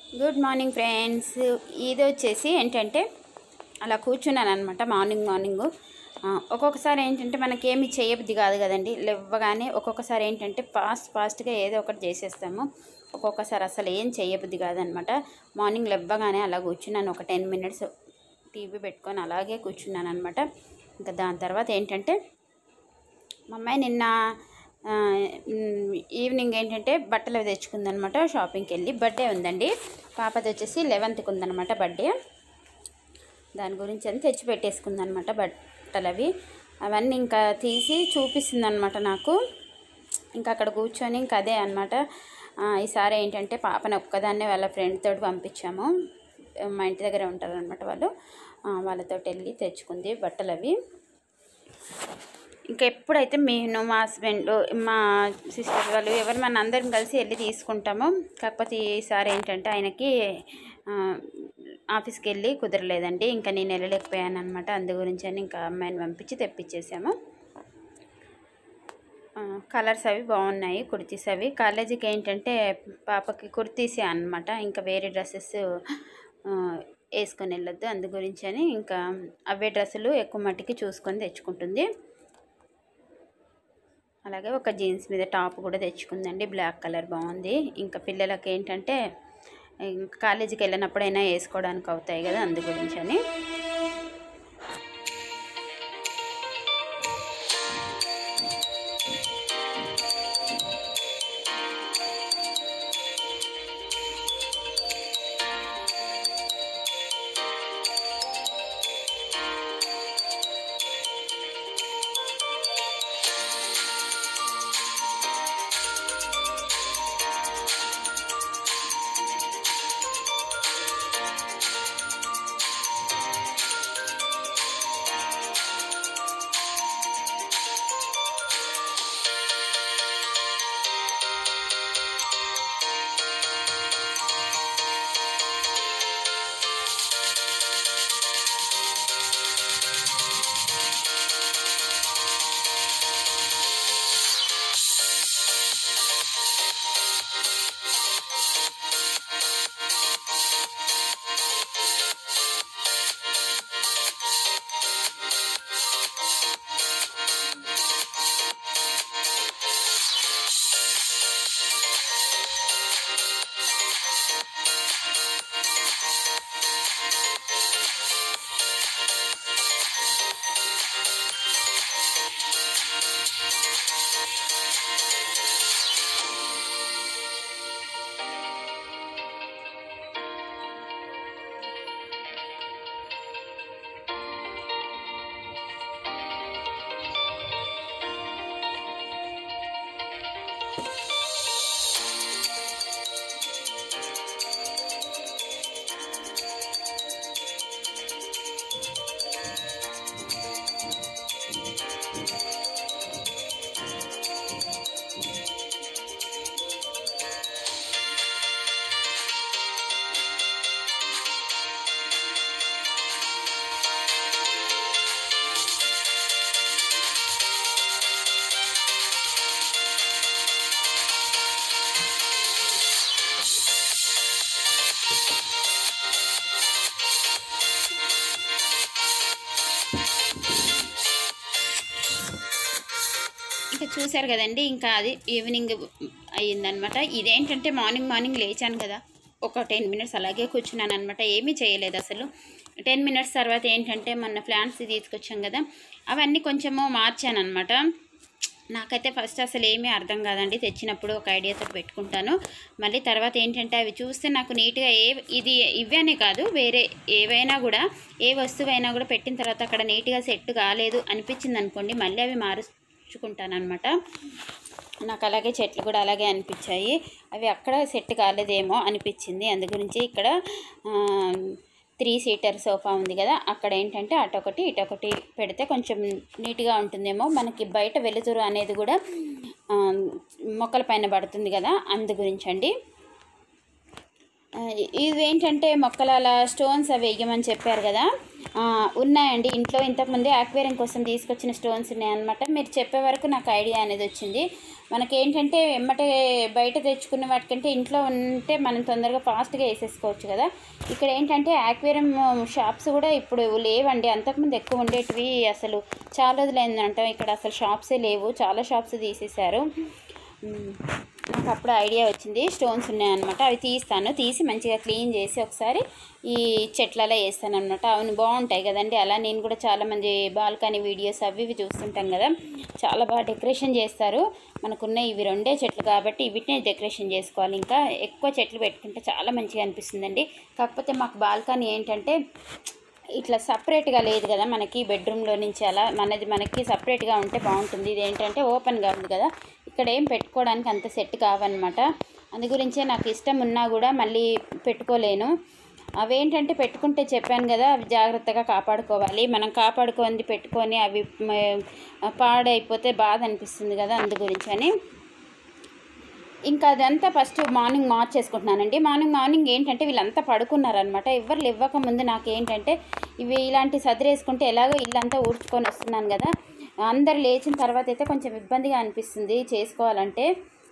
good morning friends ఇది వచ్చేసి ఏంటంటే అలా కూర్చున్నాను అనమాట మార్నింగ్ మార్నింగ్ ఒక్కొక్కసారి ఏంటంటే మనకేమి చేయబుద్ధి కాదు కదండి లేవగానే ఒక్కొక్కసారి ఏంటంటే ఫాస్ట్ ఫాస్ట్గా ఏదో ఒకటి చేసేస్తాము ఒక్కొక్కసారి అసలు ఏం చేయబుద్ధి కాదనమాట మార్నింగ్ లేవగానే అలా కూర్చున్నాను ఒక టెన్ మినిట్స్ టీవీ పెట్టుకొని అలాగే కూర్చున్నాను అనమాట ఇంకా దాని తర్వాత ఏంటంటే మా అమ్మాయి నిన్న ఆ, మ్, ఈవినింగ్ ఏంటంటే బట్టలు అవి తెచ్చుకుందనమాట షాపింగ్కి వెళ్ళి బర్త్డే ఉందండి పాపది వచ్చేసి లెవెన్త్కి ఉందనమాట బర్త్డే దాని గురించి అని తెచ్చి పెట్టేసుకుందనమాట బట్టలు అవి అవన్నీ ఇంకా తీసి చూపిస్తుందనమాట నాకు ఇంకా అక్కడ కూర్చొని ఇంకా అదే అనమాట ఈసారి ఏంటంటే పాపను ఒక్కదాన్నే వాళ్ళ ఫ్రెండ్ తోటి పంపించాము మా ఇంటి దగ్గర ఉంటారనమాట వాళ్ళు ఆ, వాళ్ళతో వెళ్ళి తెచ్చుకుంది బట్టలు అవి ఇంకా ఎప్పుడైతే నేను మా హస్బెండ్ మా సిస్టర్ వాళ్ళు ఎవరు మన అందరం కలిసి వెళ్ళి తీసుకుంటాము కాకపోతే ఈసారి ఏంటంటే ఆయనకి ఆ, ఆఫీస్కి వెళ్ళి కుదరలేదండి ఇంకా నేను వెళ్ళలేకపోయాను అనమాట అందు గురించి అని ఇంకా అమ్మాయిని పంపించి తెప్పించేసాము ఆ, కలర్స్ అవి బాగున్నాయి కుర్తీస్ అవి కాలేజీకి ఏంటంటే పాపకి కుర్తీసే అనమాట ఇంకా వేరే డ్రెస్సెస్ వేసుకొని వెళ్ళొద్దు అందు గురించి అని ఇంకా అవే డ్రెస్సులు ఎక్కువ మట్టికి చూసుకొని తెచ్చుకుంటుంది అలాగే ఒక జీన్స్ మీద టాప్ కూడా తెచ్చుకుందండి బ్లాక్ కలర్ బాగుంది ఇంకా పిల్లలకి ఏంటంటే ఇంకా కాలేజీకి వెళ్ళినప్పుడైనా వేసుకోవడానికి అవుతాయి కదా అందు గురించి అని ఇంకా చూశారు కదండి ఇంకా అది ఈవినింగ్ అయ్యిందనమాట ఇదేంటంటే మార్నింగ్ మార్నింగ్ లేచాను కదా ఒక టెన్ మినిట్స్ అలాగే కూర్చున్నాను అనమాట ఏమీ చేయలేదు అసలు టెన్ మినిట్స్ తర్వాత ఏంటంటే మొన్న ప్లాంట్స్ తీసుకొచ్చాం కదా అవన్నీ కొంచెము మార్చాను అనమాట నాకైతే ఫస్ట్ అసలు ఏమీ అర్థం కాదండి తెచ్చినప్పుడు ఒక ఐడియాతో పెట్టుకుంటాను మళ్ళీ తర్వాత ఏంటంటే అవి చూస్తే నాకు నీట్గా ఏ ఇది ఇవనే కాదు వేరే ఏవైనా కూడా ఏ వస్తువైనా కూడా పెట్టిన తర్వాత అక్కడ నీట్గా సెట్ కాలేదు అనిపించింది అనుకోండి మళ్ళీ అవి మార్చుకుంటాను అనమాట నాకు అలాగే చెట్లు కూడా అలాగే అనిపించాయి అవి అక్కడ సెట్ కాలేదేమో అనిపించింది అందు గురించి ఇక్కడ త్రీ సీటర్ సోఫా ఉంది కదా అక్కడ ఏంటంటే అటొకటి ఇటొకటి పెడితే కొంచెం నీట్గా ఉంటుందేమో మనకి బయట వెలుతురు అనేది కూడా ఆ, మొక్కల పైన పడుతుంది కదా అందు గురించి అండి ఆ, ఇది ఏంటంటే మొక్కల అలా స్టోన్స్ అవి వేయమని చెప్పారు కదా ఆ, ఉన్నాయండి ఇంట్లో ఇంతకుముందే ఆక్వేరియం కోసం తీసుకొచ్చిన స్టోన్స్ ఉన్నాయన్నమాట మీరు చెప్పే వరకు నాకు ఐడియా అనేది వచ్చింది మనకి ఏంటంటే ఎమ్మటే బయట తెచ్చుకున్న వాటికంటే ఇంట్లో ఉంటే మనం తొందరగా ఫాస్ట్గా వేసేసుకోవచ్చు కదా ఇక్కడ ఏంటంటే ఆక్వేరియం షాప్స్ కూడా ఇప్పుడు లేవండి అంతకుముందు ఎక్కువ ఉండేటివి అసలు చాలా రోజులు అయిందంట ఇక్కడ అసలు షాప్సే లేవు చాలా షాప్స్ తీసేశారు మ్, నాకు అప్పుడు ఐడియా వచ్చింది స్టోన్స్ ఉన్నాయన్నమాట అవి తీస్తాను తీసి మంచిగా క్లీన్ చేసి ఒకసారి ఈ చెట్లలో వేస్తాను అనమాట అవును బాగుంటాయి కదండి అలా నేను కూడా చాలామంది బాల్కనీ వీడియోస్ అవి ఇవి చూస్తుంటాం కదా చాలా బాగా డెకరేషన్ చేస్తారు మనకున్న ఇవి రెండే చెట్లు కాబట్టి వీటినే డెకరేషన్ చేసుకోవాలి ఇంకా ఎక్కువ చెట్లు పెట్టుకుంటే చాలా మంచిగా అనిపిస్తుందండి కాకపోతే మాకు బాల్కనీ ఏంటంటే ఇట్లా సపరేట్గా లేదు కదా మనకి బెడ్రూమ్లో నుంచి అలా మనది మనకి సపరేట్గా ఉంటే బాగుంటుంది ఇది ఏంటంటే ఓపెన్గా ఉంది కదా ఇక్కడ ఏం పెట్టుకోవడానికి అంత సెట్ కావన్నమాట అందు గురించే నాకు ఇష్టం ఉన్నా కూడా మళ్ళీ పెట్టుకోలేను అవేంటంటే పెట్టుకుంటే చెప్పాను కదా అవి జాగ్రత్తగా కాపాడుకోవాలి మనం కాపాడుకొని పెట్టుకొని అవి మ- పాడైపోతే బాధ అనిపిస్తుంది కదా అందు గురించి అని ఇంకా అదంతా ఫస్ట్ మార్నింగ్ మార్చేసుకుంటున్నానండి మార్నింగ్ మార్నింగ్ ఏంటంటే వీళ్ళంతా పడుకున్నారనమాట ఎవరు ఇవ్వక ముందు నాకు ఏంటంటే ఇవి ఇలాంటి సదిరేసుకుంటే ఎలాగో ఇల్లంతా ఊడ్చుకొని వస్తున్నాను కదా అందరు లేచిన తర్వాత అయితే కొంచెం ఇబ్బందిగా అనిపిస్తుంది చేసుకోవాలంటే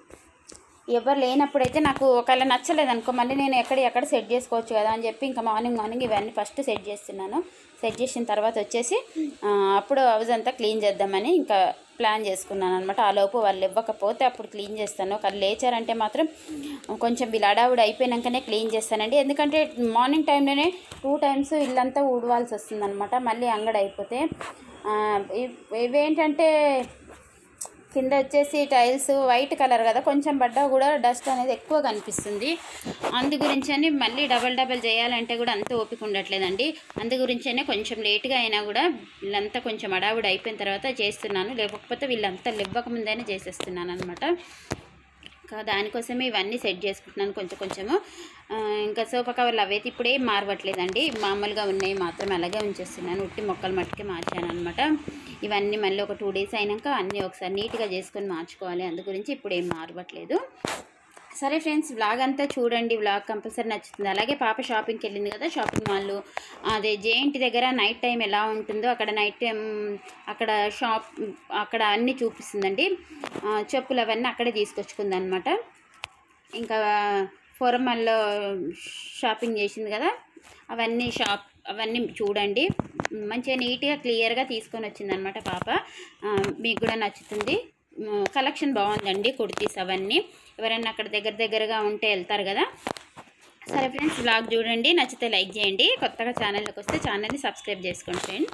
ఎవరు లేనప్పుడైతే నాకు ఒకవేళ నచ్చలేదు అనుకో మళ్ళీ నేను ఎక్కడ ఎక్కడ సెట్ చేసుకోవచ్చు కదా అని చెప్పి ఇంకా మార్నింగ్ మార్నింగ్ ఇవన్నీ ఫస్ట్ సెట్ చేస్తున్నాను సెట్ చేసిన తర్వాత వచ్చేసి ఆ, అప్పుడు హౌస్ అంతా క్లీన్ చేద్దామని ఇంకా ప్లాన్ చేసుకున్నాను అనమాట ఆ లోపు వాళ్ళు ఇవ్వకపోతే అప్పుడు క్లీన్ చేస్తాను ఒకళ్ళు లేచారంటే మాత్రం కొంచెం వీళ్ళు అడావుడు అయిపోయినాకనే క్లీన్ చేస్తానండి ఎందుకంటే మార్నింగ్ టైంలోనే టూ టైమ్స్ ఇల్లంతా ఊడవాల్సి వస్తుందన్నమాట మళ్ళీ అంగడి అయిపోతే ఆ, ఇవ్- ఇవేంటంటే కింద వచ్చేసి టైల్స్ వైట్ కలర్ కదా కొంచెం పడ్డా కూడా డస్ట్ అనేది ఎక్కువ కనిపిస్తుంది అందు గురించి అని మళ్ళీ డబల్ డబల్ చేయాలంటే కూడా అంత ఓపిక ఉండట్లేదండి అందు గురించనే కొంచెం లేట్గా అయినా కూడా వీళ్ళంతా కొంచెం అడావుడి అయిపోయిన తర్వాత చేస్తున్నాను లేకపోతే వీళ్ళంతా లేవ్వక ముందైనా చేసేస్తున్నాను అనమాట ఇంకా దానికోసమే ఇవన్నీ సెట్ చేసుకుంటున్నాను కొంచెం కొంచెము ఆ, ఇంకా సోఫా కవర్లు అవైతే ఇప్పుడే మారవట్లేదండి మామూలుగా ఉన్నాయి మాత్రం అలాగే ఉంచేస్తున్నాను ఉట్టి మొక్కలు మట్టుకే మార్చాను అనమాట ఇవన్నీ మళ్ళీ ఒక టూ డేస్ అయినాక అన్నీ ఒకసారి నీట్గా చేసుకొని మార్చుకోవాలి అందు గురించి ఇప్పుడు ఏం మారవట్లేదు సరే ఫ్రెండ్స్ వ్లాగ్ అంతా చూడండి వ్లాగ్ కంపల్సరీ నచ్చుతుంది అలాగే పాప షాపింగ్కి వెళ్ళింది కదా షాపింగ్ మాల్ అదే జేఎన్టీ దగ్గర నైట్ టైం ఎలా ఉంటుందో అక్కడ నైట్ టైం అక్కడ షాప్ అక్కడ అన్నీ చూపిస్తుందండి ఆ, చెప్పులు అవన్నీ అక్కడే తీసుకొచ్చుకుందనమాట ఇంకా ఫోరమల్లో షాపింగ్ చేసింది కదా అవన్నీ షాప్ అవన్నీ చూడండి మంచిగా నీట్గా క్లియర్గా తీసుకొని వచ్చిందనమాట పాప ఆ, మీకు కూడా నచ్చుతుంది కలెక్షన్ బాగుందండి కుర్తీస్ అవన్నీ ఎవరైనా అక్కడ దగ్గర దగ్గరగా ఉంటే వెళ్తారు కదా సరే ఫ్రెండ్స్ బ్లాగ్ చూడండి నచ్చితే లైక్ చేయండి కొత్తగా ఛానల్లోకి వస్తే ఛానల్ని సబ్స్క్రైబ్ చేసుకోండి ఫ్రెండ్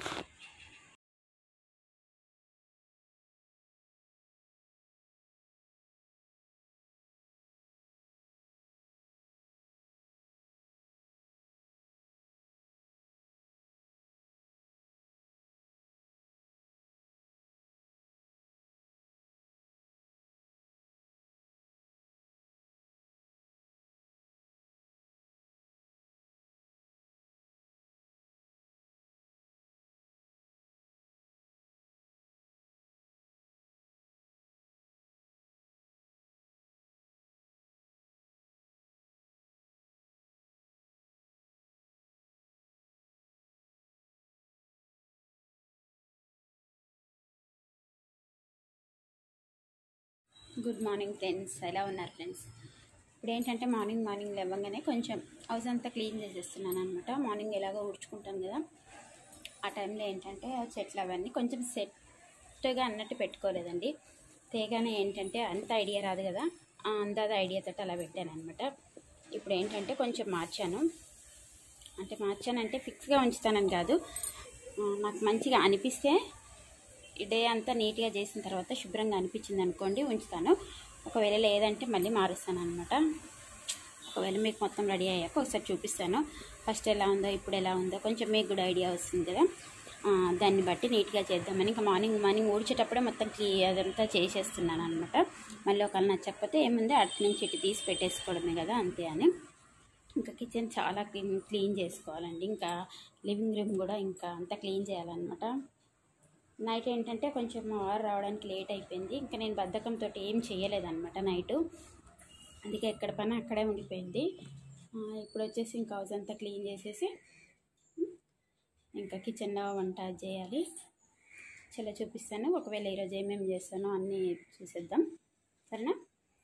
గుడ్ మార్నింగ్ ఫ్రెండ్స్ ఎలా ఉన్నారు ఫ్రెండ్స్ ఇప్పుడు ఏంటంటే మార్నింగ్ మార్నింగ్ లేవగానే కొంచెం హౌస్ అంతా క్లీన్ చేసేస్తున్నాను అనమాట మార్నింగ్ ఎలాగో ఊడ్చుకుంటాం కదా ఆ టైంలో ఏంటంటే ఆ చెట్లు అవన్నీ కొంచెం సెట్గా అన్నట్టు పెట్టుకోలేదండి తేగానే ఏంటంటే అంత ఐడియా రాదు కదా ఆ అందాద ఐడియాతో అలా పెట్టాను అనమాట ఇప్పుడు ఏంటంటే కొంచెం మార్చాను అంటే మార్చానంటే ఫిక్స్గా ఉంచుతానని కాదు ఆ, నాకు మంచిగా అనిపిస్తే ఈ డే అంతా నీట్గా చేసిన తర్వాత శుభ్రంగా అనిపించింది అనుకోండి ఉంచుతాను ఒకవేళ లేదంటే మళ్ళీ మారుస్తాను అనమాట ఒకవేళ మీకు మొత్తం రెడీ అయ్యాక ఒకసారి చూపిస్తాను ఫస్ట్ ఎలా ఉందో ఇప్పుడు ఎలా ఉందో కొంచెం మీకు కూడా ఐడియా వస్తుంది కదా ఆ, దాన్ని బట్టి నీట్గా చేద్దామని ఇంకా మార్నింగ్ మార్నింగ్ ఊడ్చేటప్పుడే మొత్తం క్లీ అదంతా చేసేస్తున్నాను అనమాట మళ్ళీ ఒకవేళ నచ్చకపోతే ఏముంది అటు నుంచి ఇటు తీసి పెట్టేసుకోవడమే కదా అంతే అని ఇంకా కిచెన్ చాలా క్లీన్ క్లీన్ చేసుకోవాలండి ఇంకా లివింగ్ రూమ్ కూడా ఇంకా అంతా క్లీన్ చేయాలన్నమాట నైట్ ఏంటంటే కొంచెం మా వారు రావడానికి లేట్ అయిపోయింది ఇంకా నేను బద్ధకంతో ఏం చేయలేదన్నమాట నైటు అందుకే ఎక్కడ పని అక్కడే ఉండిపోయింది ఆ, ఇప్పుడు వచ్చేసి ఇంకా హౌస్ అంతా క్లీన్ చేసేసి ఇంకా కిచెన్లో వంట చేయాలి చాలా చూపిస్తాను ఒకవేళ ఈరోజు ఏమేమి చేస్తానో అన్నీ చూసేద్దాం సరేనా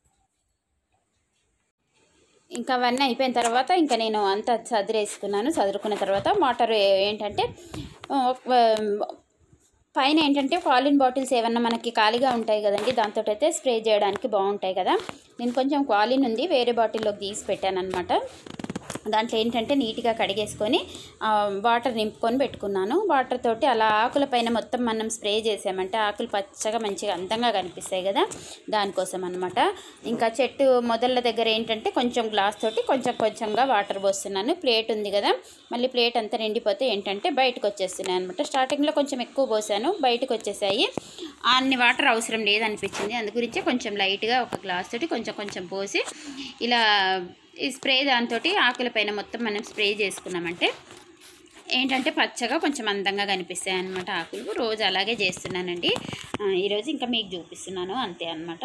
ఇంకా అవన్నీ అయిపోయిన తర్వాత ఇంకా నేను అంతా చదిరేసుకున్నాను చదురుకున్న తర్వాత వాటర్ ఏంటంటే ఆ, ఒక- పైన ఏంటంటే కాలిన్ బాటిల్స్ ఏమన్నా మనకి ఖాళీగా ఉంటాయి కదండి దాంతో అయితే స్ప్రే చేయడానికి బాగుంటాయి కదా నేను కొంచెం క్వాలిన్ ఉంది వేరే బాటిల్లోకి తీసి పెట్టాను అనమాట దాంట్లో ఏంటంటే నీట్గా కడిగేసుకొని ఆ, వాటర్ నింపుకొని పెట్టుకున్నాను వాటర్ తోటి అలా ఆకుల పైన మొత్తం మనం స్ప్రే చేసామంటే ఆకులు పచ్చగా మంచిగా అందంగా కనిపిస్తాయి కదా దానికోసం అనమాట ఇంకా చెట్టు మొదళ్ళ దగ్గర ఏంటంటే కొంచెం గ్లాస్ తోటి కొంచెం కొంచెంగా వాటర్ పోస్తున్నాను ప్లేట్ ఉంది కదా మళ్ళీ ప్లేట్ అంతా నిండిపోతే ఏంటంటే బయటకు వచ్చేస్తున్నాయి అనమాట స్టార్టింగ్లో కొంచెం ఎక్కువ పోసాను బయటకు వచ్చేసాయి అన్ని వాటర్ అవసరం లేదనిపించింది అందు గురించి కొంచెం లైట్గా ఒక గ్లాస్ తోటి కొంచెం కొంచెం పోసి ఇలా ఈ స్ప్రే దాంతో ఆకుల పైన మొత్తం మనం స్ప్రే చేసుకున్నామంటే ఏంటంటే పచ్చగా కొంచెం అందంగా కనిపిస్తాయి అనమాట ఆకులు రోజు అలాగే చేస్తున్నానండి ఆ, ఈరోజు ఇంకా మీకు చూపిస్తున్నాను అంతే అనమాట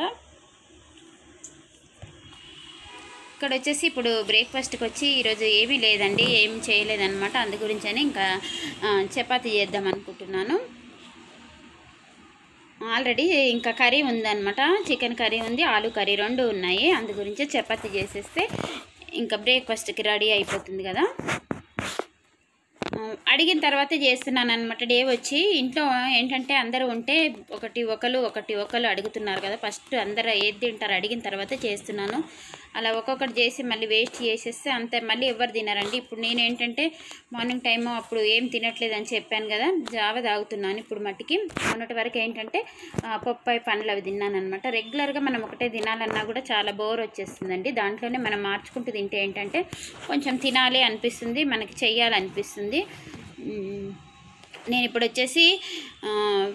ఇక్కడ వచ్చేసి ఇప్పుడు బ్రేక్ఫాస్ట్కి వచ్చి ఈరోజు ఏమీ లేదండి ఏం చేయలేదన్నమాట అందు గురించి అని ఇంకా ఆ, చపాతీ చేద్దాం అనుకుంటున్నాను ఆల్రెడీ ఇంకా కర్రీ ఉందన్నమాట చికెన్ కర్రీ ఉంది ఆలు కర్రీ రెండు ఉన్నాయి అందు గురించి చపాతీ చేసేస్తే ఇంకా బ్రేక్ఫాస్ట్కి రెడీ అయిపోతుంది కదా ఆ, అడిగిన తర్వాత చేస్తున్నాను అనమాట డే వచ్చి ఇంట్లో ఏంటంటే అందరూ ఉంటే ఒకటి ఒకరు ఒకటి ఒకరు అడుగుతున్నారు కదా ఫస్ట్ అందరూ ఏది తింటారు అడిగిన తర్వాత చేస్తున్నాను అలా ఒక్కొక్కటి చేసి మళ్ళీ వేస్ట్ చేసేస్తే అంతే మళ్ళీ ఎవరు తినరండి ఇప్పుడు నేను ఏంటంటే మార్నింగ్ టైము అప్పుడు ఏం తినట్లేదు అని చెప్పాను కదా జావ తాగుతున్నాను ఇప్పుడు మట్టికి మొన్నటి వరకు ఏంటంటే ఆ, పప్పాయి పండ్లు అవి తిన్నాను అనమాట రెగ్యులర్గా మనం ఒకటే తినాలన్నా కూడా చాలా బోర్ వచ్చేస్తుందండి దాంట్లోనే మనం మార్చుకుంటూ తింటే ఏంటంటే కొంచెం తినాలి అనిపిస్తుంది మనకి చెయ్యాలనిపిస్తుంది మ్, నేను ఇప్పుడు వచ్చేసి ఆ,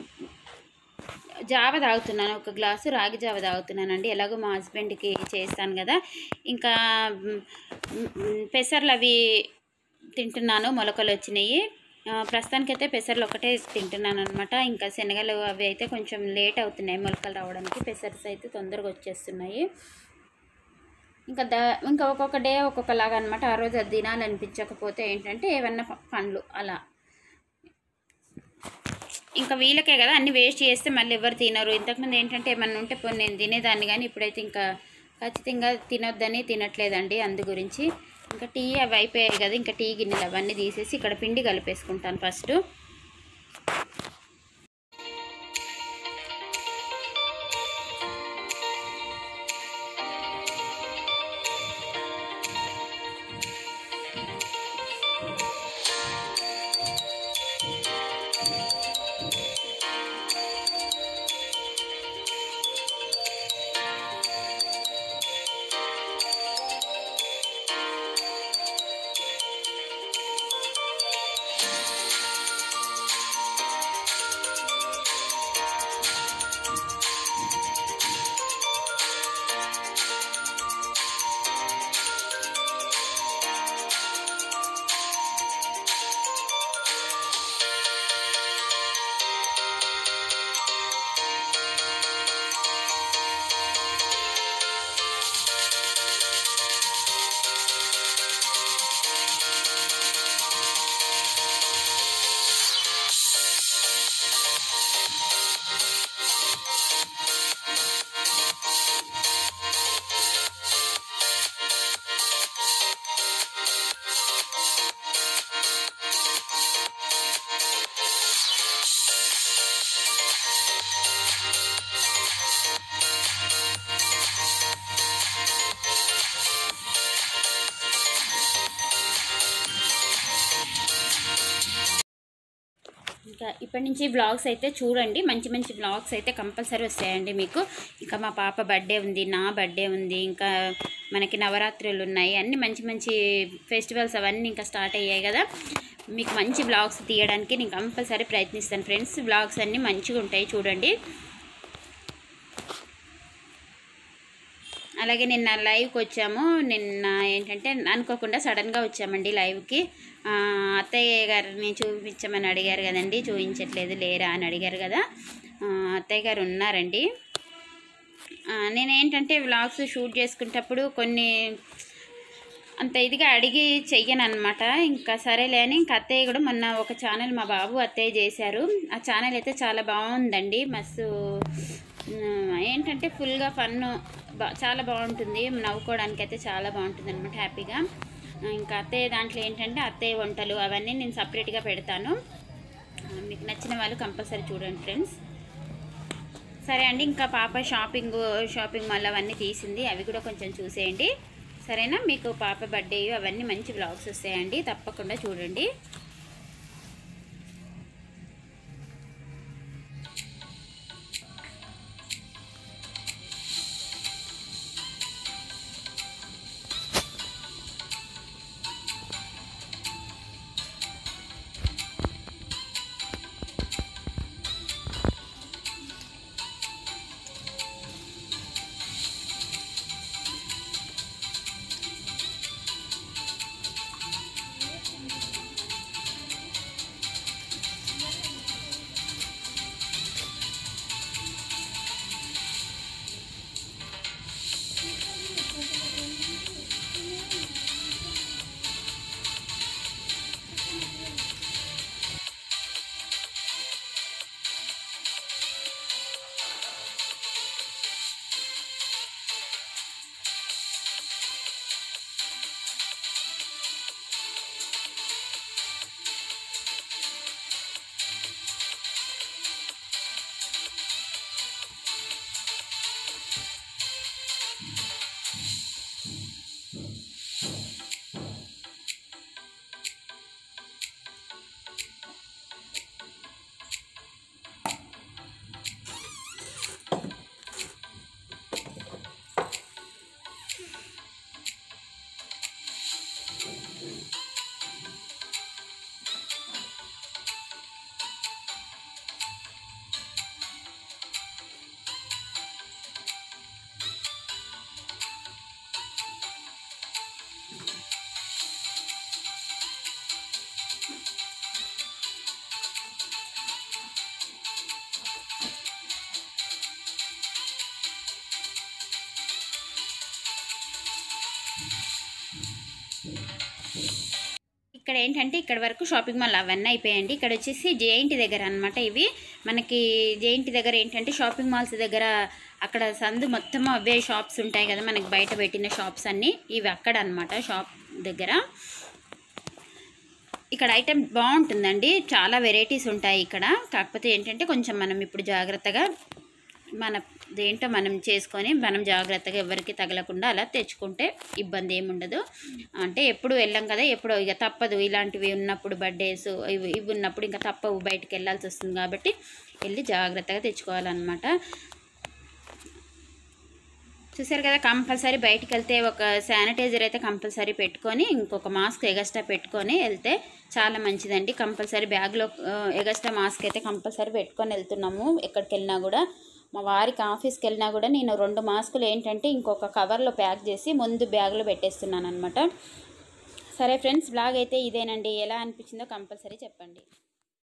జావ తాగుతున్నాను ఒక గ్లాసు రాగి జావ తాగుతున్నానండి ఎలాగో మా హస్బెండ్కి చేస్తాను కదా ఇంకా మ్, మ్, పెసర్లు అవి తింటున్నాను మొలకలు వచ్చినాయి ఆ, ప్రస్తుతానికైతే పెసర్లు ఒకటే తింటున్నాను అనమాట ఇంకా శనగలు అవి అయితే కొంచెం లేట్ అవుతున్నాయి మొలకలు రావడానికి పెసర్స్ అయితే తొందరగా వచ్చేస్తున్నాయి ఇంకా ద ఇంకా ఒక్కొక్క డే ఒక్కొక్కలాగా అనమాట ఆ రోజు అది తినాలనిపించకపోతే ఏంటంటే ఏమన్నా ప- పండ్లు అలా ఇంకా వీళ్ళకే కదా అన్ని వేస్ట్ చేస్తే మళ్ళీ ఎవరు తినరు ఇంతకుముందు ఏంటంటే ఏమన్నా ఉంటే పోనీ నేను తినేదాన్ని కానీ ఇప్పుడైతే ఇంకా ఖచ్చితంగా తినొద్దని తినట్లేదండి అందు గురించి ఇంకా టీ అవి అయిపోయాయి కదా ఇంకా టీ గిన్నెలు అవన్నీ తీసేసి ఇక్కడ పిండి కలిపేసుకుంటాను ఫస్ట్ ఇంకా ఇప్పటి నుంచి బ్లాగ్స్ అయితే చూడండి మంచి మంచి బ్లాగ్స్ అయితే కంపల్సరీ వస్తాయండి మీకు ఇంకా మా పాప బర్త్డే ఉంది నా బర్త్డే ఉంది ఇంకా మనకి నవరాత్రులు ఉన్నాయి అన్ని మంచి మంచి ఫెస్టివల్స్ అవన్నీ ఇంకా స్టార్ట్ అయ్యాయి కదా మీకు మంచి బ్లాగ్స్ తీయడానికి నేను కంపల్సరీ ప్రయత్నిస్తాను ఫ్రెండ్స్ బ్లాగ్స్ అన్నీ మంచిగా ఉంటాయి చూడండి అలాగే నిన్న లైవ్కి వచ్చాము నిన్న ఏంటంటే అనుకోకుండా సడన్గా వచ్చామండి లైవ్కి ఆ, అత్తయ్య గారిని చూపించమని అడిగారు కదండి చూపించట్లేదు లేరా అని అడిగారు కదా ఆ, అత్తయ్య గారు ఉన్నారండి ఆ, నేను ఏంటంటే వ్లాగ్స్ షూట్ చేసుకునేటప్పుడు కొన్ని అంత ఇదిగా అడిగి చెయ్యను అనమాట ఇంకా సరేలే అని ఇంకా అత్తయ్య కూడా మొన్న ఒక ఛానల్ మా బాబు అత్తయ్య చేశారు ఆ ఛానల్ అయితే చాలా బాగుందండి మస్తు ఉమ్, ఏంటంటే ఫుల్గా ఫన్ బా చాలా బాగుంటుంది నవ్వుకోవడానికి అయితే చాలా బాగుంటుంది అనమాట హ్యాపీగా ఇంకా అత్తయ్య దాంట్లో ఏంటంటే అత్తయ్య వంటలు అవన్నీ నేను సపరేట్గా పెడతాను ఆ, మీకు నచ్చిన వాళ్ళు కంపల్సరీ చూడండి ఫ్రెండ్స్ సరే అండి ఇంకా పాప షాపింగ్ షాపింగ్ మాల్ అవన్నీ తీసింది అవి కూడా కొంచెం చూసేయండి సరేనా మీకు పాప బర్త్డే అవన్నీ మంచి బ్లాగ్స్ వస్తాయండి తప్పకుండా చూడండి ఇక్కడ ఏంటంటే ఇక్కడ వరకు షాపింగ్ మాల్ అవన్నీ అయిపోయాయండి ఇక్కడ వచ్చేసి జేఎన్టీ దగ్గర అనమాట ఇవి మనకి జేఎన్టీ దగ్గర ఏంటంటే షాపింగ్ మాల్స్ దగ్గర అక్కడ సందు మొత్తం అవే షాప్స్ ఉంటాయి కదా మనకి బయట పెట్టిన షాప్స్ అన్నీ ఇవి అక్కడ అనమాట షాప్ దగ్గర ఇక్కడ ఐటెం బాగుంటుందండి చాలా వెరైటీస్ ఉంటాయి ఇక్కడ కాకపోతే ఏంటంటే కొంచెం మనం ఇప్పుడు జాగ్రత్తగా మన దేంటో మనం చేసుకొని మనం జాగ్రత్తగా ఎవరికి తగలకుండా అలా తెచ్చుకుంటే ఇబ్బంది ఏమి ఉండదు అంటే ఎప్పుడు వెళ్ళాం కదా ఎప్పుడు ఇక తప్పదు ఇలాంటివి ఉన్నప్పుడు బర్త్డేస్ ఇవి ఇవి ఉన్నప్పుడు ఇంకా తప్పవు బయటికి వెళ్ళాల్సి వస్తుంది కాబట్టి వెళ్ళి జాగ్రత్తగా తెచ్చుకోవాలన్నమాట చూసారు కదా కంపల్సరీ బయటికి వెళ్తే ఒక శానిటైజర్ అయితే కంపల్సరీ పెట్టుకొని ఇంకొక మాస్క్ ఎగస్ట్రా పెట్టుకొని వెళ్తే చాలా మంచిదండి కంపల్సరీ బ్యాగ్లో ఎగస్ట్రా మాస్క్ అయితే కంపల్సరీ పెట్టుకొని వెళ్తున్నాము ఎక్కడికి వెళ్ళినా కూడా మా వారికి ఆఫీస్కి వెళ్ళినా కూడా నేను రెండు మాస్కులు ఏంటంటే ఇంకొక కవర్లో ప్యాక్ చేసి ముందు బ్యాగ్లో పెట్టేస్తున్నాను అనమాట సరే ఫ్రెండ్స్ బ్లాగ్ అయితే ఇదేనండి ఎలా అనిపించిందో కంపల్సరీ చెప్పండి